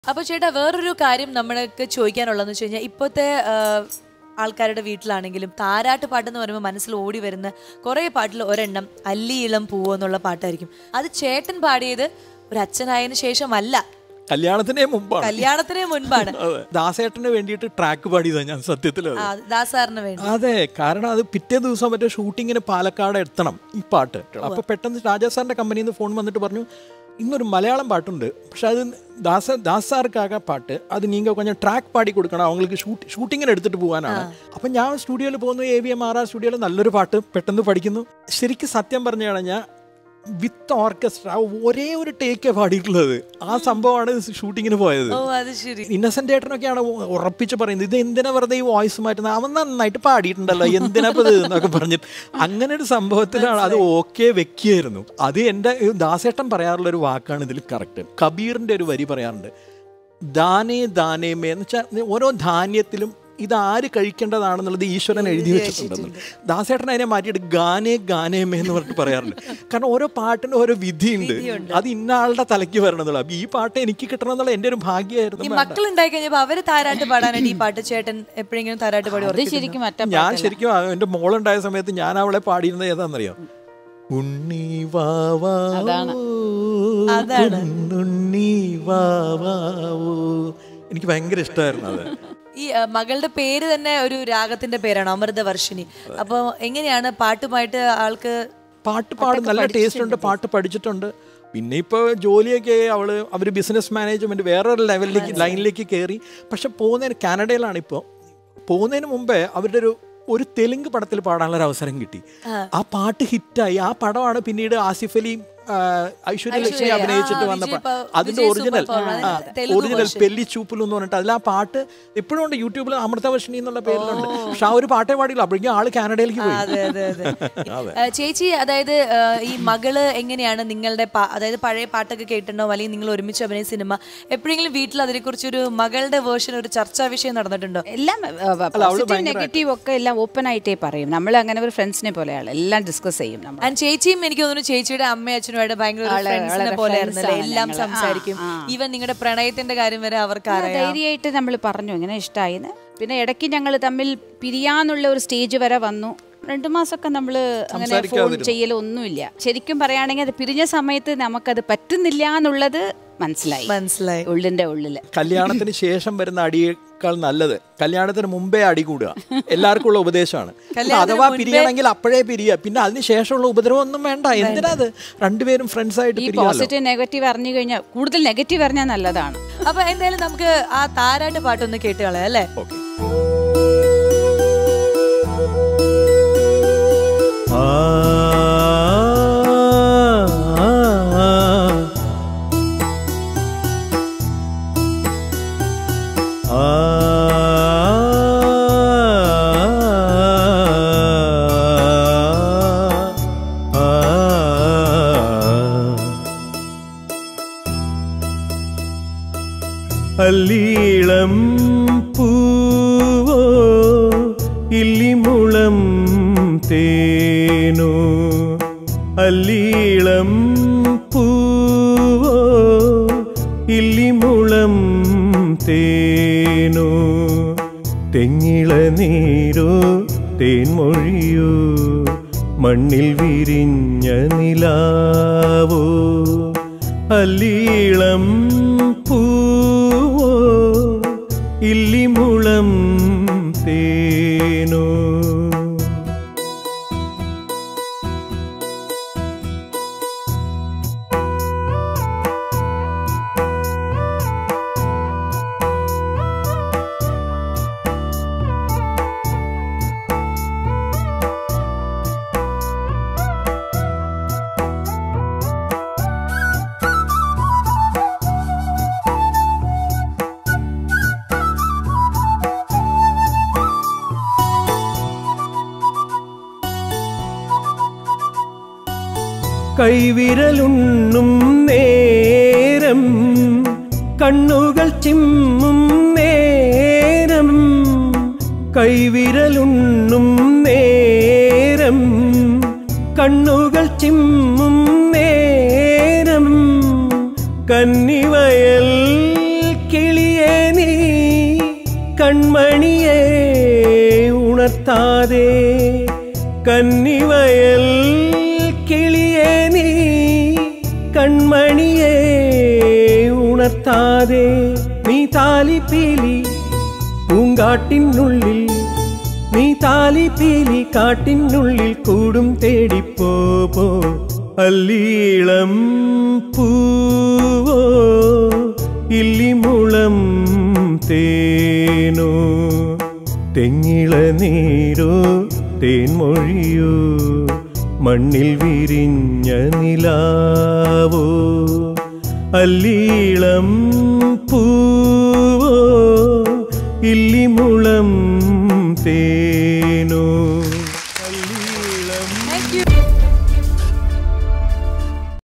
അപ്പൊ ചേട്ടാ വേറൊരു കാര്യം നമ്മൾക്ക് ചോദിക്കാനുള്ളതെന്ന് വെച്ച് കഴിഞ്ഞാൽ ഇപ്പോഴത്തെ ആ, ആൾക്കാരുടെ വീട്ടിലാണെങ്കിലും താരാട്ട് പാട്ടെന്ന് പറയുമ്പോൾ മനസ്സിൽ ഓടി വരുന്ന കുറേ പാട്ടിൽ ഒരെണ്ണം അല്ലി ഇളം പൂവോ എന്നുള്ള പാട്ടായിരിക്കും അത് ചേട്ടൻ പാടിയത് ഒരു അച്ഛനായതിനു ശേഷമല്ല കല്യാണത്തിന് മുമ്പാണ് കല്യാണത്തിന് മുൻപാണ് അതെ ദാസേട്ടന് വേണ്ടിയിട്ട് ട്രാക്ക് പാടിയതാണ് ഞാൻ സത്യത്തിൽ അത്. ആ, ദാസാറിന് വേണ്ടി അതെ കാരണം അത് പിറ്റേ ദിവസം മറ്റേ ഷൂട്ടിങ്ങിന് പാലക്കാട് എത്തണം ഈ പാട്ട് അപ്പൊ പെട്ടെന്ന് രാജാ സാറിന്റെ കമ്പനിയിൽ നിന്ന് ഫോൺ വന്നിട്ട് പറഞ്ഞു ഇന്നൊരു മലയാളം പാട്ടുണ്ട് പക്ഷെ അത് ദാസ ദാസ് സാർക്കാക പാട്ട് അത് നീങ്ക കൊഞ്ചം ട്രാക്ക് പാടി കൊടുക്കണം അവങ്ങൾക്ക് ഷൂട്ട് ഷൂട്ടിങ്ങിന് എടുത്തിട്ട് പോകാനാണ് അപ്പം ഞാൻ സ്റ്റുഡിയോയിൽ പോകുന്നു A V M R R സ്റ്റുഡിയോയിൽ നല്ലൊരു പാട്ട് പെട്ടെന്ന് പഠിക്കുന്നു ശരിക്കും സത്യം പറഞ്ഞു കഴിഞ്ഞാൽ വിത്ത് ഓർക്കസ്ട്ര ഒരേ ഒരു ടേക്കേ പാടിയിട്ടുള്ളത് ആ സംഭവമാണ് ഷൂട്ടിങ്ങിന് പോയത് ഓ അത് ശരി ഇന്നസെന്റ് ഏട്ടനൊക്കെയാണ് ഉ- ഉറപ്പിച്ച് പറയുന്നത് ഇത് എന്തിനാ വെറുതെ ഈ വോയിസ് മാറ്റുന്നത് അവൻ നന്നായിട്ട് പാടിയിട്ടുണ്ടല്ലോ എന്തിനാ ഇപ്പൊ ഇത് എന്നൊക്കെ പറഞ്ഞ് അങ്ങനെ ഒരു സംഭവത്തിലാണ് അത് ഓക്കെ വെക്കുകയായിരുന്നു അത് എൻ്റെ ദാസേട്ടൻ പറയാറുള്ള ഒരു വാക്കാണ് ഇതിൽ കറക്റ്റ് കബീറിന്റെ ഒരു വരി പറയാറുണ്ട് ദാനേ ദാനേമേ എന്ന് വെച്ചാൽ ഓരോ ധാന്യത്തിലും ഇത് ആര് കഴിക്കേണ്ടതാണെന്നുള്ളത് ഈശ്വരൻ എഴുതി വെച്ചിട്ടുണ്ടെന്ന് ദാസേട്ടൻ അതിനെ മാറ്റിയിട്ട് ഗാനേ ഗാനേമേ എന്ന് പറഞ്ഞിട്ട് പറയാറുണ്ട് കാരണം ഓരോ പാട്ടിനും ഓരോ വിധിയുണ്ട് അത് ഇന്ന ആളുടെ തലയ്ക്ക് വരണമെന്നുള്ള അപ്പൊ ഈ പാട്ട് എനിക്ക് കിട്ടണം എന്നുള്ള എൻ്റെ ഒരു ഈ ഭാഗ്യമായിരുന്നു മക്കൾ ഉണ്ടായി കഴിഞ്ഞപ്പോ അവര് താരാട്ട് പാടാനായിട്ട് ഈ പാട്ട് ചേട്ടൻ എപ്പോഴെങ്കിലും താരാട്ട് പാടി അത് ഉറപ്പിച്ചിട്ടുണ്ടോ? ശരിക്കും മറ്റേ ഞാൻ ശരിക്കും ആ എൻ്റെ മോളുണ്ടായ സമയത്ത് ഞാൻ അവളെ പാടിയിരുന്നത് ഏതാണെന്നറിയോ ഉണ്ണി വാവാ അതാണ്. ഉണ്ണി വാവാവോ എനിക്ക് ഭയങ്കര ഇഷ്ടമായിരുന്നു അത് ഈ ആ, മകളുടെ പേര് തന്നെ ഒരു രാഗത്തിന്റെ പേരാണ് അമൃതവർഷിണി അപ്പൊ എങ്ങനെയാണ് പാട്ടുമായിട്ട് ആൾക്ക് പാട്ട് പാടും നല്ല ടേസ്റ്റ് ഉണ്ട് പാട്ട് പഠിച്ചിട്ടുണ്ട് പിന്നെ ഇപ്പോൾ ജോലിയൊക്കെ അവള് അവർ ബിസിനസ് മാനേജ്മെന്റ് വേറൊരു ലെവലിലേക്ക് ലൈനിലേക്ക് കയറി പക്ഷെ പോകുന്നതിന് കാനഡയിലാണ് ഇപ്പോൾ പോകുന്നതിന് മുമ്പേ അവരുടെ ഒരു ഒരു തെലുങ്ക് പടത്തിൽ പാടാനുള്ള ഒരു അവസരം കിട്ടി ആ പാട്ട് ഹിറ്റായി ആ പടമാണ് പിന്നീട് ആസിഫ് അലി ആ, ഐശ്വര്യ ലക്ഷ്മി ഐശ്വര്യ, അഭിനയിച്ചിട്ട് ആ, വന്ന വിജയ് പ- പ- അതിന്റെ വിജയ് ഒറിജിനൽ സൂപ്പർ പവർ, അതിന്റെ തെലുങ്ക് ഒറിജിനൽ version. പെല്ലി ചൂപ്പിൽ എന്ന് പറഞ്ഞിട്ട് അതിൽ ആ പാട്ട് ഇപ്പോഴും ഉണ്ട് യൂട്യൂബിൽ അമൃതവർഷിണി എന്നുള്ള പേരിലുണ്ട് പക്ഷെ ആ ഒരു പാട്ടേ പാടിയില്ല അപ്പോഴേക്കും ആള് കാനഡയിലേക്ക് പോയി അതെ അതെ അതെ ആ, ചേച്ചി അതായത് ആ, ഈ മകള് എങ്ങനെയാണ് നിങ്ങളുടെ പാ- അതായത് പഴയ പാട്ടൊക്കെ കേട്ടിട്ടുണ്ടോ അല്ലെങ്കിൽ നിങ്ങൾ ഒരുമിച്ച് അഭിനയ സിനിമ എപ്പോഴെങ്കിലും വീട്ടിൽ അതിനെക്കുറിച്ച് ഒരു മകളുടെ വേർഷൻ ഒരു ചർച്ചാ വിഷയം നടന്നിട്ടുണ്ടോ എല്ലാം പോസിറ്റീവ് നെഗറ്റീവ് ഒക്കെ എല്ലാം ഓപ്പൺ ആയിട്ടേ പറയും നമ്മൾ അങ്ങനെ ഒരു ഫ്രണ്ട്സിനെ പോലെയാണ് എല്ലാം ഡിസ്കസ് ചെയ്യും നമ്മൾ ആൻഡ് ചേച്ചിയും എനിക്ക് തോന്നുന്നു ചേച്ചിയുടെ അമ്മയും അച്ഛനുമായിട്ട് ഭയങ്കര ഒരു വളരെ- ഫ്രണ്ട്സിനെ വളരെ പോലെ friends ആയിരുന്നല്ലേ ആണ് എല്ലാം ഞങ്ങള്. സംസാരിക്കും ആ, ആ. ഈവൻ നിങ്ങളുടെ പ്രണയത്തിന്റെ കാര്യം വരെ അവർക്ക് അറിയാം ധൈര്യമായിട്ട് നമ്മൾ പറഞ്ഞു ഇങ്ങനെ ഇഷ്ടമായിന്ന് പിന്നെ ഇടയ്ക്ക് ഞങ്ങൾ തമ്മിൽ പിരിയാന്നുള്ള ഒരു സ്റ്റേജ് വരെ വന്നു രണ്ടു മാസമൊക്കെ നമ്മൾ അങ്ങനെ ഫോൺ സംസാരിക്കാതിരുന്നു. ചെയ്യലൊന്നുമില്ല ശരിക്കും പറയുകയാണെങ്കിൽ അത് പിരിഞ്ഞ സമയത്ത് നമുക്കത് പറ്റുന്നില്ല എന്നുള്ളത് മനസ്സിലായി മനസ്സിലായി ഉള്ളിന്റെ ഉള്ളില് കല്യാണത്തിന് ശേഷം വരുന്ന അടിയേക്കാൾ നല്ലത് കല്യാണത്തിന് മുമ്പേ അടി കൂടുക എല്ലാവർക്കും ഉള്ള ഉപദേശമാണ് കല്യാണത്തിന് അഥവാ മുൻപേ- പിരിയണമെങ്കിൽ അപ്പോഴേ പിരിയുക പിന്നെ അതിന് ശേഷമുള്ള ഉപദ്രവം ഒന്നും വേണ്ട എന്തിനാ അത് രണ്ടുപേരും ഫ്രണ്ട്സ് ആയിട്ട് ഈ പിരിയാലോ പോസിറ്റീവ് നെഗറ്റീവ് അറിഞ്ഞു കഴിഞ്ഞാൽ കൂടുതൽ നെഗറ്റീവ് അറിഞ്ഞാൽ നല്ലതാണ് അപ്പൊ എന്തായാലും നമുക്ക് ആ താരാട്ട് പാട്ടൊന്ന് കേട്ട് കളയാം അല്ലേ ഓക്കെ അല്ലീളം പൂവോ ഇല്ലിമുളം തേനോ അല്ലീളം പൂവോ ഇല്ലിമുളം തേനോ തെങ്ങിള നീരോ തേൻമൊഴിയോ മണ്ണിൽ വിരിഞ്ഞ നിലാവോ അല്ലീളം പൂവോ ഇല്ലിമുളം തേനോ കൈവിരലുണ്ണും നേരം കണ്ണുകൾ ചിമ്മും നേരം കൈവിരലുണ്ണും നേരം കണ്ണുകൾ ചിമ്മും നേരം കന്നിവയൽ കൺമണിയെ ഉണർത്താതെ കന്നിവയൽ കിളിയെ നീ കൺമണിയെ ഉണർത്താതെ നീ താലിപ്പീലി പൂങ്കാട്ടിനുള്ളിൽ നീ താലിപ്പീലി കാട്ടിനുള്ളിൽ കൂടും തേടിപ്പോ പോ അല്ലീളം പൂവോ ഇല്ലിമുളം തേനോ തെങ്ങിള നീരോ തേൻമൊഴിയോ മണ്ണിൽ വിരിഞ്ഞ നിലാവോ അല്ലീളം പൂവോ ഇല്ലിമുളം തേ